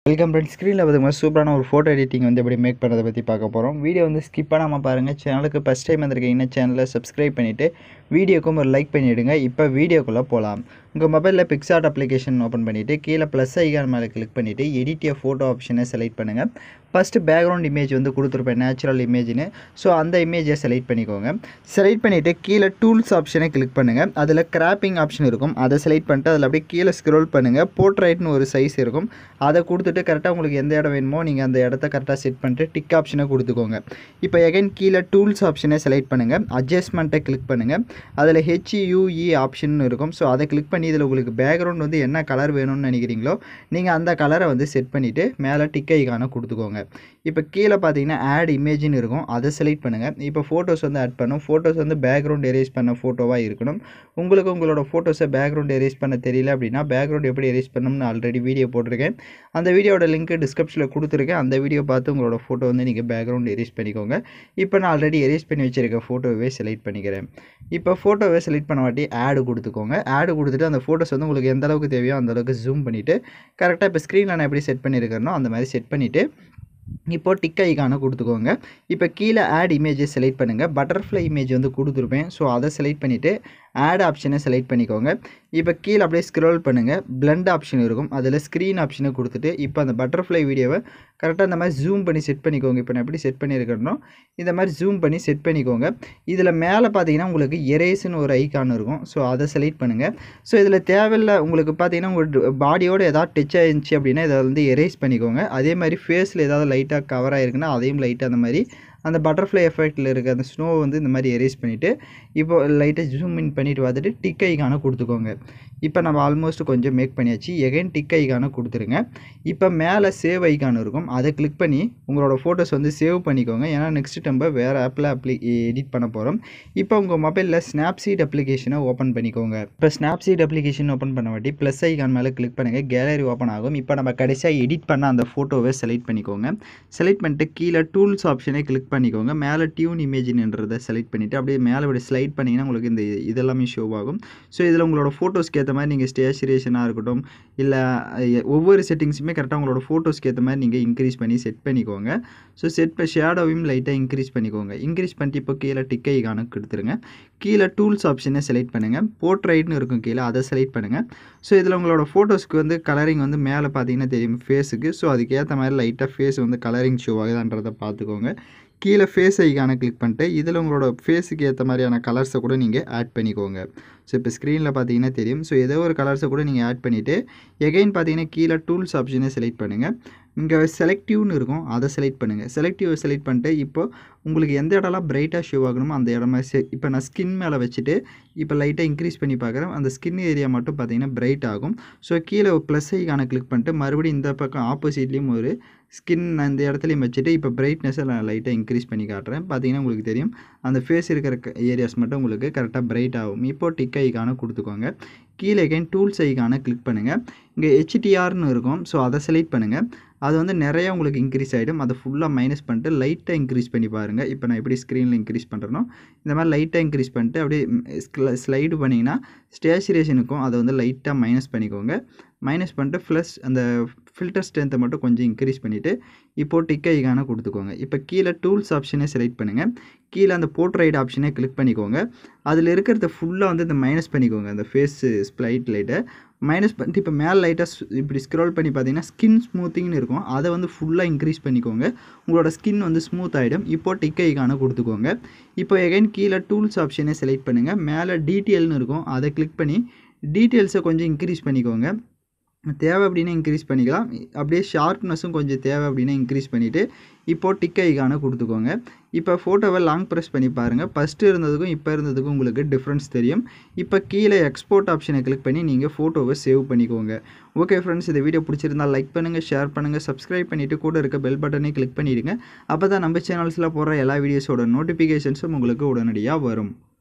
welcome friends ஸ்க்ரீனில் பார்த்தீங்கன்னா சூப்பரான ஒரு ஃபோட்டோ எடிட்டிங் வந்து எப்படி மேக் பண்ணுறதை பற்றி பார்க்க போகிறோம் வீடியோ வந்து ஸ்கிப் பண்ணாமல் பாருங்கள் சேனலுக்கு ஃபஸ்ட் டைம் வந்திருக்கீங்கன்னா சேனலை சப்ஸ்கிரைப் பண்ணிவிட்டு வீடியோக்கும் ஒரு லைக் பண்ணிவிடுங்க இப்போ வீடியோக்குள்ளே போகலாம் உங்கள் மொபைலில் பிக்சார்ட் அப்ளிகேஷன் ஓப்பன் பண்ணிவிட்டு கீழே ப்ளஸ் ஐகான் மேலே கிளிக் பண்ணிவிட்டு எடிட் எ ஃபோட்டோ ஆப்ஷனை செலக்ட் பண்ணுங்கள் ஃபஸ்ட்டு பேக்ரவுண்ட் இமேஜ் வந்து கொடுத்துருப்பேன் நேச்சுரல் இமேஜ்னு ஸோ அந்த இமேஜை செலக்ட் பண்ணிக்கோங்க செலக்ட் பண்ணிவிட்டு கீழே டூல்ஸ் ஆப்ஷனை கிளிக் பண்ணுங்கள் அதில் கிராப்பிங் ஆப்ஷன் இருக்கும் அதை செலக்ட் பண்ணிட்டு அதில் அப்படியே கீழே ஸ்க்ரோல் பண்ணுங்கள் போர்ட்ரைட்னு ஒரு சைஸ் இருக்கும் அதை கொடுத்துட்டு கரெக்டாக உங்களுக்கு எந்த இடம் வேணுமோ நீங்கள் அந்த இடத்த கரெக்டாக செட் பண்ணிட்டு டிக் ஆப்ஷனை கொடுத்துக்கோங்க இப்போ எகைன் கீழே டூல்ஸ் ஆப்ஷனை செலக்ட் பண்ணுங்கள் அட்ஜஸ்ட்மெண்ட்டை கிளிக் பண்ணுங்கள் அதில் ஹெச்யூஇ ஆப்ஷன் இருக்கும் ஸோ அதை கிளிக் பண்ணி இதில் உங்களுக்கு பேக்ரவுண்ட் வந்து என்ன கலர் வேணும்னு நினைக்கிறீங்களோ நீங்கள் அந்த கலரை வந்து செட் பண்ணிவிட்டு மேலே டிக் ஐக்கானை கொடுத்துக்கோங்க இப்போ கீழே பார்த்தீங்கன்னா ஆட் இமேஜ்னு இருக்கும் அதை செலக்ட் பண்ணுங்கள் இப்போ ஃபோட்டோஸ் வந்து ஆட் பண்ணும் ஃபோட்டோஸ் வந்து பேக்ரவுண்ட் எரேஸ் பண்ண ஃபோட்டோவாக இருக்கணும் உங்களுக்கு உங்களோட ஃபோட்டோஸை பேக்ரவுண்ட் எரேஸ் பண்ண தெரியல அப்படின்னா பேக்ரவுண்ட் எப்படி எரேஸ் பண்ணணும்னு ஆல்ரெடி வீடியோ போட்டிருக்கேன் அந்த வீடியோட லிங்க் டிஸ்கிரிப்ஷனில் கொடுத்துருக்கேன் அந்த வீடியோ பார்த்து உங்களோட ஃபோட்டோ வந்து நீங்கள் பேக்ரவுண்ட் எரேஸ் பண்ணிக்கோங்க இப்போ நான் ஆல்ரெடி எரேஸ் பண்ணி வச்சுருக்க ஃபோட்டோவே செலக்ட் பண்ணிக்கிறேன் இப்போ ஃபோட்டோவை செலக்ட் பண்ண வாட்டி ஆடு கொடுத்துக்கோங்க ஆடு கொடுத்துட்டு அந்த ஃபோட்டோஸ் வந்து உங்களுக்கு எந்த அளவுக்கு தேவையோ அந்த அளவுக்கு ஜூம் பண்ணிவிட்டு கரெக்டாக இப்போ ஸ்க்ரீனில் நான் எப்படி செட் பண்ணியிருக்கிறனோ அந்த மாதிரி செட் பண்ணிவிட்டு இப்போ டிக் ஐக்கானை கொடுத்துக்கோங்க இப்போ கீழே ஆட் இமேஜை செலக்ட் பண்ணுங்கள் பட்டர்ஃப்ளை இமேஜ் வந்து கொடுத்துருப்பேன் ஸோ அதை செலக்ட் பண்ணிவிட்டு ஆட் ஆப்ஷனை செலக்ட் பண்ணிக்கோங்க இப்போ கீழே அப்படியே ஸ்க்ரோல் பண்ணுங்கள் பிளண்ட் ஆப்ஷன் இருக்கும் அதில் ஸ்க்ரீன் ஆப்ஷனை கொடுத்துட்டு இப்போ அந்த பட்டர்ஃப்ளை வீடியோவை கரெக்டாக இந்த மாதிரி ஜூம் பண்ணி செட் பண்ணிக்கோங்க இப்போ நான் எப்படி செட் பண்ணியிருக்கேனோ இந்த மாதிரி ஜூம் பண்ணி செட் பண்ணிக்கோங்க இதில் மேலே பார்த்தீங்கன்னா உங்களுக்கு எரேஸ்னு ஒரு ஐக்கான் இருக்கும் ஸோ அதை செலக்ட் பண்ணுங்கள் ஸோ இதில் தேவையில்ல உங்களுக்கு பார்த்தீங்கன்னா உங்கள் பாடியோட ஏதாவது டச் ஆயிருந்துச்சு அப்படின்னா இதை வந்து எரேஸ் பண்ணிக்கோங்க அதே மாதிரி ஃபேஸில் ஏதாவது லைட்டாக கவர் ஆகிருக்குன்னா அதையும் லைட்டாக அந்த மாதிரி அந்த பட்டர்ஃப்ளை எஃபெக்ட்டில் இருக்க அந்த ஸ்னோ வந்து இந்த மாதிரி எரேஸ் பண்ணிவிட்டு இப்போ லைட்டாக ஜூம் இன் பண்ணிவிட்டு பார்த்துட்டு டிக் ஐக்கானை கொடுத்துக்கோங்க இப்போ நம்ம ஆல்மோஸ்ட் கொஞ்சம் மேக் பண்ணியாச்சு எகைன் டிக் ஐக்கானை கொடுத்துருங்க இப்போ மேலே சேவ் ஐக்கான் இருக்கும் அதை கிளிக் பண்ணி உங்களோட ஃபோட்டோஸ் வந்து சேவ் பண்ணிக்கோங்க ஏன்னா நெக்ஸ்ட் நம்ம வேறு ஆப்பில் அப்ளி எடிட் பண்ண போகிறோம் இப்போ உங்கள் மொபைலில் ஸ்னாப்சீட் அப்ளிகேஷனை ஓப்பன் பண்ணிக்கோங்க இப்போ ஸ்னாப்சீட் அப்ளிகேஷன் ஓப்பன் பண்ண வாட்டி ப்ளஸ் ஐக்கான் மேலே கிளிக் பண்ணுங்கள் கேலரி ஓப்பன் ஆகும் இப்போ நம்ம கடைசியாக எடிட் பண்ண அந்த ஃபோட்டோவை செலக்ட் பண்ணிக்கோங்க செலக்ட் பண்ணிட்டு கீழே டூல்ஸ் ஆப்ஷனை கிளிக் பண்ணிக்கோங்க மேலே டியூன் இமேஜின்ன்றதை செலக்ட் பண்ணிவிட்டு அப்படியே மேலே இப்படி ஸ்லைட் பண்ணிங்கன்னா உங்களுக்கு இந்த இதெல்லாமே ஷோ ஆகும் ஸோ இதில் உங்களோட ஃபோட்டோஸ்க்கு ஏற்ற மாதிரி நீங்கள் ஸ்டேச்சுரேஷனாக இருக்கட்டும் இல்லை ஒவ்வொரு செட்டிங்ஸுமே கரெக்டாக உங்களோட ஃபோட்டோஸ்க்கு ஏற்ற மாதிரி நீங்கள் இன்க்ரீஸ் பண்ணி செட் பண்ணிக்கோங்க ஸோ செட் பண்ண ஷேடோவையும் லைட்டாக இன்க்ரீஸ் பண்ணிக்கோங்க இன்க்ரீஸ் பண்ணிட்டு இப்போ கீழே டிக் ஐக்கானு கொடுத்துருங்க கீழே டூல்ஸ் ஆப்ஷனை செலக்ட் பண்ணுங்கள் போர்ட்ரைட்னு இருக்கும் கீழே அதை செலக்ட் பண்ணுங்கள் ஸோ இதில் உங்களோட ஃபோட்டோஸ்க்கு வந்து கலரிங் வந்து மேலே பார்த்தீங்கன்னா தெரியும் ஃபேஸுக்கு ஸோ அதுக்கேற்ற மாதிரி லைட்டாக ஃபேஸ் வந்து கலரிங் ஷோ ஆகுதான்றதை பார்த்துக்கோங்க கீழே ஃபேஸ் ஐக்கானை கிளிக் பண்ணிட்டு இதில் உங்களோட ஃபேஸுக்கு ஏற்ற மாதிரியான கலர்ஸை கூட நீங்கள் ஆட் பண்ணிக்கோங்க ஸோ இப்போ ஸ்க்ரீனில் பார்த்தீங்கன்னா தெரியும் ஸோ ஏதோ ஒரு கலர்ஸை கூட நீங்கள் ஆட் பண்ணிவிட்டு எகைன் பார்த்தீங்கன்னா கீழே டூல்ஸ் ஆப்ஷனை செலக்ட் பண்ணுங்கள் இங்கே செலக்டிவ்னு இருக்கும் அதை செலக்ட் பண்ணுங்கள் செலக்டிவ் செலக்ட் பண்ணிட்டு இப்போ உங்களுக்கு எந்த இடம்லாம் பிரைட்டாக ஷோ ஆகணுமோ அந்த இடமா செ இப்போ நான் ஸ்கின் மேலே வச்சுட்டு இப்போ லைட்டாக இன்க்ரீஸ் பண்ணி பார்க்குறேன் அந்த ஸ்கின் ஏரியா மட்டும் பார்த்தீங்கன்னா பிரைட் ஆகும் ஸோ கீழே ப்ளஸ் ஐக்கானை கிளிக் பண்ணிட்டு மறுபடியும் இந்த பக்கம் ஆப்போசிட்லேயும் ஒரு ஸ்கின் அந்த இடத்துலையும் வச்சுட்டு இப்போ பிரைட்னஸை நான் லைட்டாக இன்க்ரீஸ் பண்ணி காட்டுறேன் பார்த்தீங்கன்னா உங்களுக்கு தெரியும் அந்த ஃபேஸ் இருக்கிற ஏரியாஸ் மட்டும் உங்களுக்கு கரெக்டாக பிரைட் ஆகும் இப்போ டிக் ஐக்கானை கொடுத்துக்கோங்க கீழே எகைன் டூல்ஸ் ஐக்கானை கிளிக் பண்ணுங்கள் இங்கே ஹெச்டிஆர்னு இருக்கும் ஸோ அதை செலக்ட் பண்ணுங்கள் அது வந்து நிறைய உங்களுக்கு இன்க்ரீஸ் ஆகிடும் அதை ஃபுல்லாக மைனஸ் பண்ணிட்டு லைட்டாக இன்க்ரீஸ் பண்ணி பாருங்கள் இப்போ நான் எப்படி ஸ்க்ரீனில் இன்க்ரீஸ் பண்ணுறனோ இந்த மாதிரி லைட்டாக இன்க்ரீஸ் பண்ணிட்டு அப்படியே ஸ்லைடு பண்ணிங்கன்னா ஸ்டேச்சுரேஷனுக்கும் அதை வந்து லைட்டாக மைனஸ் பண்ணிக்கோங்க மைனஸ் பண்ணிட்டு ப்ளஸ் அந்த ஃபில்டர் ஸ்ட்ரென்த்தை மட்டும் கொஞ்சம் இன்க்ரீஸ் பண்ணிவிட்டு இப்போது டிக் ஐக்கான கொடுத்துக்கோங்க இப்போ கீழே டூல்ஸ் ஆப்ஷனை செலக்ட் பண்ணுங்கள் கீழே அந்த போர்ட்ரைட் ஆப்ஷனை கிளிக் பண்ணிக்கோங்க அதில் இருக்கிறத ஃபுல்லாக வந்து இந்த மைனஸ் பண்ணிக்கோங்க அந்த ஃபேஸ் ஸ்ப்ளைட் லைட்டை மைனஸ் பண்ணிட்டு இப்போ மேலே லைட்டாக இப்படி ஸ்க்ரோல் பண்ணி பார்த்தீங்கன்னா ஸ்கின் ஸ்மூத்திங்னு இருக்கும் அதை வந்து ஃபுல்லாக இன்க்ரீஸ் பண்ணிக்கோங்க உங்களோட ஸ்கின் வந்து ஸ்மூத் ஆகிடும் இப்போ டிக் ஐக்கான கொடுத்துக்கோங்க இப்போ எகைன் கீழே டூல்ஸ் ஆப்ஷனை செலக்ட் பண்ணுங்கள் மேலே டீட்டெயில்னு இருக்கும் அதை கிளிக் பண்ணி டீட்டெயில்ஸை கொஞ்சம் இன்க்ரீஸ் பண்ணிக்கோங்க தேவை அப்படின்னா இன்க்ரீஸ் பண்ணிக்கலாம் அப்படியே ஷார்ப்னஸும் கொஞ்சம் தேவை அப்படின்னா இன்க்ரீஸ் பண்ணிவிட்டு இப்போது டிக் ஐக்கான கொடுத்துக்கோங்க இப்போ ஃபோட்டோவை லாங் ப்ரெஸ் பண்ணி பாருங்கள் ஃபஸ்ட்டு இருந்ததுக்கும் இப்போ இருந்ததுக்கும் உங்களுக்கு டிஃப்ரென்ஸ் தெரியும் இப்போ கீழே எக்ஸ்போர்ட் ஆப்ஷனை கிளிக் பண்ணி நீங்கள் ஃபோட்டோவை சேவ் பண்ணிக்கோங்க ஓகே ஃப்ரெண்ட்ஸ் இந்த வீடியோ பிடிச்சிருந்தால் லைக் பண்ணுங்கள் ஷேர் பண்ணுங்கள் சப்ஸ்கிரைப் பண்ணிவிட்டு கூட இருக்க பெல் பட்டனை கிளிக் பண்ணிவிடுங்க அப்போ தான் நம்ம சேனல்ஸில் போடுற எல்லா வீடியோஸோட நோட்டிஃபிகேஷன்ஸும் உங்களுக்கு உடனடியாக வரும்